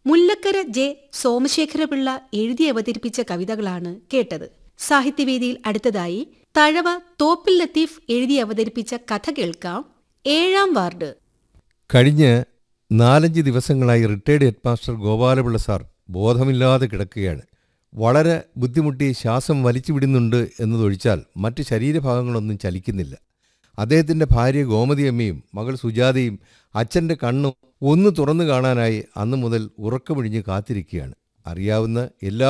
Mullakkara J Somasekhara Pillai എഴുതി അവതരിപ്പിച്ച കവിതകളാണ് കേട്ടത് സാഹിത്യവേദിയിൽ അടുത്തതായി തഴവ തോപ്പിൽ ലത്തീഫ് എഴുതി അവതരിപ്പിച്ച കഥ കേൾക്കാം ഏഴാം വാർഡ് കഴിഞ്ഞ നാലഞ്ച് ദിവസങ്ങളായി റിട്ടയർഡ് ഹെഡ്മാസ്റ്റർ ഗോപാലപിള്ള സാർ ബോധമില്ലാതെ കിടക്കുകയാണ് വളരെ ബുദ്ധിമുട്ടി ശ്വാസം വലിച്ചു വിടുന്നുണ്ട് എന്നതൊഴിച്ചാൽ മറ്റ് ശരീരഭാഗങ്ങളൊന്നും ചലിക്കുന്നില്ല അദ്ദേഹത്തിൻ്റെ ഭാര്യ ഗോമതിയമ്മയും മകൾ സുജാതയും അച്ഛൻ്റെ കണ്ണും ഒന്ന് തുറന്നു കാണാനായി അന്നു മുതൽ ഉറക്കമിഴിഞ്ഞ് കാത്തിരിക്കുകയാണ് അറിയാവുന്ന എല്ലാ